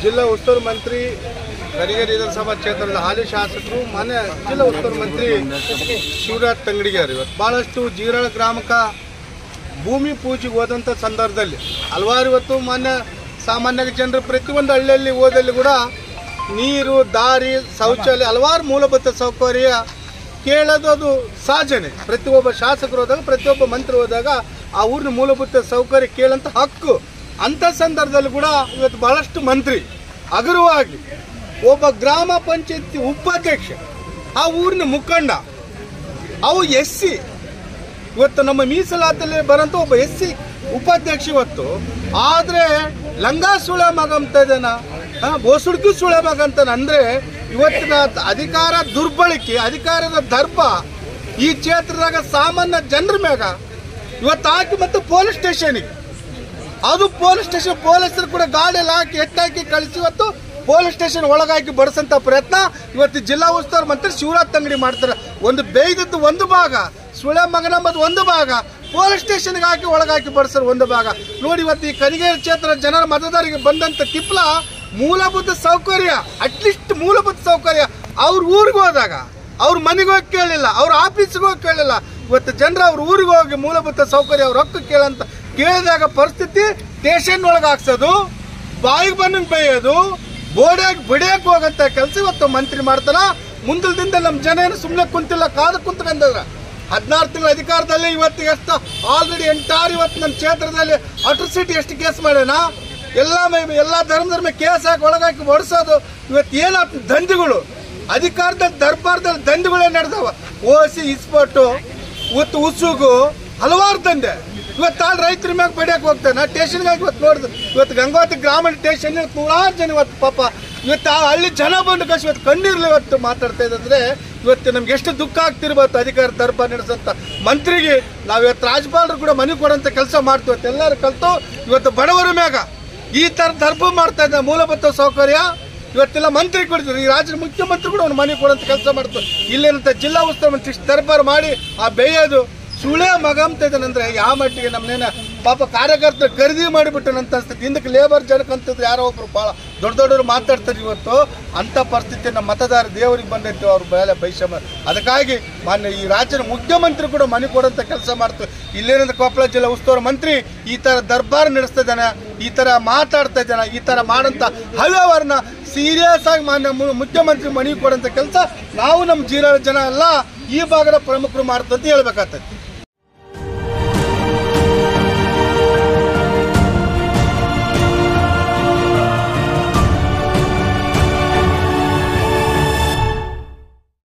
ಜಿಲ್ಲಾ ಉಸ್ತುವಾರಿ ಮಂತ್ರಿ ಕರಿಗೇರಿ ವಿಧಾನಸಭಾ ಕ್ಷೇತ್ರದ ಹಾಲಿ ಶಾಸಕರು ಮಾನ್ಯ ಜಿಲ್ಲಾ ಉಸ್ತುವಾರಿ ಮಂತ್ರಿ ಶಿವರಾಜ್ ತಂಗಡಿಗಾರು ಇವತ್ತು ಭಾಳಷ್ಟು ಜೀರಾಳ ಗ್ರಾಮಕ್ಕೆ ಭೂಮಿ ಪೂಜೆಗೆ ಹೋದಂಥ ಸಂದರ್ಭದಲ್ಲಿ ಹಲವಾರು ಇವತ್ತು ಮಾನ್ಯ ಸಾಮಾನ್ಯ ಜನರು ಪ್ರತಿಯೊಂದು ಹಳ್ಳಿಯಲ್ಲಿ ಹೋದಲ್ಲಿ ಕೂಡ ನೀರು ದಾರಿ ಶೌಚಾಲಯ ಹಲವಾರು ಮೂಲಭೂತ ಸೌಕರ್ಯ ಕೇಳೋದು ಅದು ಸಹಜನೆ ಪ್ರತಿಯೊಬ್ಬ ಶಾಸಕರು ಹೋದಾಗ ಪ್ರತಿಯೊಬ್ಬ ಮಂತ್ರಿ ಹೋದಾಗ ಆ ಊರಿನ ಮೂಲಭೂತ ಸೌಕರ್ಯ ಕೇಳಂತ ಹಕ್ಕು ಅಂಥ ಸಂದರ್ಭದಲ್ಲಿ ಕೂಡ ಇವತ್ತು ಬಹಳಷ್ಟು ಮಂತ್ರಿ ಹಗುರವಾಗಿ ಒಬ್ಬ ಗ್ರಾಮ ಪಂಚಾಯತಿ ಉಪಾಧ್ಯಕ್ಷ ಆ ಊರಿನ ಮುಖಂಡ ಅವು ಎಸ್ ಸಿ ಇವತ್ತು ನಮ್ಮ ಮೀಸಲಾತಿಯಲ್ಲಿ ಬರೋಂಥ ಒಬ್ಬ ಎಸ್ ಸಿ ಉಪಾಧ್ಯಕ್ಷ ಇವತ್ತು ಆದರೆ ಲಂಗ ಸುಳೆ ಮಗ ಅಂತ ಇದ್ದಾನ ಬೋಸುಡ್ಕು ಸುಳೆ ಮಗ ಅಂತ ಅಂದ್ರೆ ಇವತ್ತಿನ ಅಧಿಕಾರ ದುರ್ಬಳಕೆ ಅಧಿಕಾರದ ದರ್ಪ ಈ ಕ್ಷೇತ್ರದಾಗ ಸಾಮಾನ್ಯ ಜನರ ಮ್ಯಾಗ ಇವತ್ತು ಹಾಕಿ ಮತ್ತೆ ಪೊಲೀಸ್ ಸ್ಟೇಷನ್ಗೆ ಅದು ಪೊಲೀಸ್ ಸ್ಟೇಷನ್ ಪೊಲೀಸರು ಕೂಡ ಗಾಡಿಯಲ್ಲಿ ಹಾಕಿ ಎತ್ತಾಕಿ ಕಳಿಸಿ ಇವತ್ತು ಪೊಲೀಸ್ ಸ್ಟೇಷನ್ ಒಳಗಾಕಿ ಬಡಿಸಂತ ಪ್ರಯತ್ನ ಇವತ್ತು ಜಿಲ್ಲಾ ಉಸ್ತುವಾರಿ ಮಂತ್ರಿ ಶಿವರಾಜ್ ತಂಗಡಿ ಮಾಡ್ತಾರೆ ಒಂದು ಬೇಯ್ದದ್ದು ಒಂದು ಭಾಗ ಸುಳೆ ಮಗನಂಬದು ಒಂದು ಭಾಗ ಪೊಲೀಸ್ ಸ್ಟೇಷನ್ಗೆ ಹಾಕಿ ಒಳಗಾಕಿ ಬಡಿಸೋರು ಒಂದು ಭಾಗ ನೋಡಿ ಇವತ್ತು ಈ ಕರಿಗೇರಿ ಕ್ಷೇತ್ರ ಜನರ ಮತದಾರರಿಗೆ ಬಂದಂತ ತಿಪ್ಲ ಮೂಲಭೂತ ಸೌಕರ್ಯ ಅಟ್ಲೀಸ್ಟ್ ಮೂಲಭೂತ ಸೌಕರ್ಯ ಅವ್ರ ಊರಿಗೆ ಹೋದಾಗ ಅವ್ರ ಮನೆಗೆ ಹೋಗಿ ಕೇಳಿಲ್ಲ ಅವ್ರ ಆಫೀಸ್ಗೆ ಹೋಗಿ ಕೇಳಿಲ್ಲ ಇವತ್ತು ಜನರು ಅವ್ರ ಊರಿಗೆ ಹೋಗಿ ಮೂಲಭೂತ ಸೌಕರ್ಯ ಅವ್ರ ರೊಕ್ಕ ಕೇಳಂತ ಕೇಳಿದಾಗ ಪರಿಸ್ಥಿತಿ ಸ್ಟೇಷನ್ ಒಳಗೆ ಹಾಕ್ಸೋದು ಬಾಯಿಗೆ ಬಂದಂಗೆ ಬೈಯೋದು ಬೋರ್ಡಾಗಿ ಬಿಡಿಯಕ್ಕೆ ಹೋಗಂತ ಕೆಲಸ ಇವತ್ತು ಮಂತ್ರಿ ಮಾಡ್ತಾನ ಮುಂದಿನ ದಿನದಲ್ಲಿ ನಮ್ಮ ಜನ ಏನು ಸುಮ್ಮನೆ ಕುಂತಿಲ್ಲ ಕಾದು ಕುಂತ್ಕೊಂಡವ್ರ ಹದಿನಾರು ತಿಂಗಳ ಅಧಿಕಾರದಲ್ಲಿ ಇವತ್ತು ಎಷ್ಟು ಆಲ್ರೆಡಿ ಎಂಟಾರು ಇವತ್ತು ನಮ್ಮ ಕ್ಷೇತ್ರದಲ್ಲಿ ಅಟ್ರಸಿಟಿ ಎಷ್ಟು ಕೇಸ್ ಮಾಡ್ಯಾನ ಎಲ್ಲ ಮೇ- ಎಲ್ಲ ಧರ್ಮದ ಮೇಲೆ ಕೇಸ್ ಹಾಕಿ ಒಳಗಾಕಿ ಹೊಡ್ಸೋದು ಇವತ್ತು ಏನಾಗ್ತದೆ ದಂಧೆಗಳು ಅಧಿಕಾರದಲ್ಲಿ ದರ್ಬಾರದಲ್ಲಿ ದಂಧೆಗಳೇ ನಡೆದವ ಓಸಿ ಇಸ್ಪಟ್ಟು ಉತ್ತು ಉಸುಗು ಹಲವಾರು ದಂಧೆ ಇವತ್ತು ಆಲ್ ರೈತರ ಮ್ಯಾಗ ಬಡಿಯಕ್ಕೆ ಹೋಗ್ತಾನೆ ಸ್ಟೇಷನ್ಗಾಗಿ ಇವತ್ತು ನೋಡಿದ್ರು ಇವತ್ತು ಗಂಗಾವತಿ ಗ್ರಾಮೀಣ ಸ್ಟೇಷನ್ ಇವತ್ತು ನೂರಾರು ಜನ ಇವತ್ತು ಪಾಪ ಇವತ್ತು ಆ ಹಳ್ಳಿ ಜನ ಬಂದು ಕಷ್ಟ ಇವತ್ತು ಕಣ್ಣೀರ್ಲಿ ಇವತ್ತು ಮಾತಾಡ್ತಾ ಇದ್ರೆ ಇವತ್ತು ನಮ್ಗೆ ಎಷ್ಟು ದುಃಖ ಆಗ್ತಿರ್ಬೋದು ಅಧಿಕಾರ ದರ್ಬಾರ್ ನಡೆಸಂತ ಮಂತ್ರಿಗೆ ನಾವು ಇವತ್ತು ರಾಜ್ಯಪಾಲರು ಕೂಡ ಮನೆ ಕೊಡೋಂಥ ಕೆಲಸ ಮಾಡ್ತೀವಿ ಇವತ್ತು ಎಲ್ಲರೂ ಕಲ್ತು ಇವತ್ತು ಬಡವರ ಮ್ಯಾಗ ಈ ತರ ದರ್ಬ ಮಾಡ್ತಾ ಇದ್ದ ಮೂಲಭೂತ ಸೌಕರ್ಯ ಇವತ್ತೆಲ್ಲ ಮಂತ್ರಿ ಕೊಡ್ತಾರೆ ಈ ರಾಜ್ಯದ ಮುಖ್ಯಮಂತ್ರಿ ಕೂಡ ಅವ್ನು ಮನೆ ಕೊಡೋಂಥ ಕೆಲಸ ಮಾಡ್ತಾರೆ ಇಲ್ಲೇನಂತ ಜಿಲ್ಲಾ ಉಸ್ತುವಾರಿ ಮಂತ್ರಿ ಇಷ್ಟು ದರ್ಬಾರ್ ಮಾಡಿ ಆ ಬೇಯೋದು ಸುಳೆ ಮಗ ಅಂತ ಇದ್ದಾನಂದ್ರೆ ಯಾವ ಮಟ್ಟಿಗೆ ನಮ್ಮನೇನ ಪಾಪ ಕಾರ್ಯಕರ್ತರು ಖರೀದಿ ಮಾಡಿಬಿಟ್ಟನಂತ ಅನ್ಸ್ತದೆ ಹಿಂದಕ್ಕೆ ಲೇಬರ್ ಜನಕ್ಕಂತಂದ್ರೆ ಯಾರೋ ಒಬ್ರು ಭಾಳ ದೊಡ್ಡ ದೊಡ್ಡವರು ಮಾತಾಡ್ತಾರೆ ಇವತ್ತು ಅಂಥ ಪರಿಸ್ಥಿತಿ ನಮ್ಮ ಮತದಾರ ದೇವರಿಗೆ ಬಂದೈತೆ ಅವ್ರ ಮೇಲೆ ಬೈಷಮ ಅದಕ್ಕಾಗಿ ಮಾನ್ಯ ಈ ರಾಜ್ಯದ ಮುಖ್ಯಮಂತ್ರಿ ಕೂಡ ಮನೆ ಕೊಡೋಂಥ ಕೆಲಸ ಮಾಡ್ತಾರೆ ಇಲ್ಲೇನಂದ್ರೆ ಕೊಪ್ಪಳ ಜಿಲ್ಲಾ ಉಸ್ತುವಾರಿ ಮಂತ್ರಿ ಈ ಥರ ದರ್ಬಾರ್ ನಡೆಸ್ತಾ ಇದ್ದಾನೆ ಈ ಥರ ಮಾತಾಡ್ತಾ ಇದ್ದಾನೆ ಈ ಥರ ಮಾಡೋಂಥ ಹವ್ಯವಹಾರನ ಸೀರಿಯಸ್ ಆಗಿ ಮಾನ್ಯ ಮು- ಮುಖ್ಯಮಂತ್ರಿ ಮನೆ ಕೊಡೋಂಥ ಕೆಲಸ ನಾವು ನಮ್ಮ ಜೀರ ಜನ ಎಲ್ಲ ಈ ಭಾಗದ ಪ್ರಮುಖರು ಮಾಡ್ತಂತ ಹೇಳ್ಬೇಕಾಗ್ತದೆ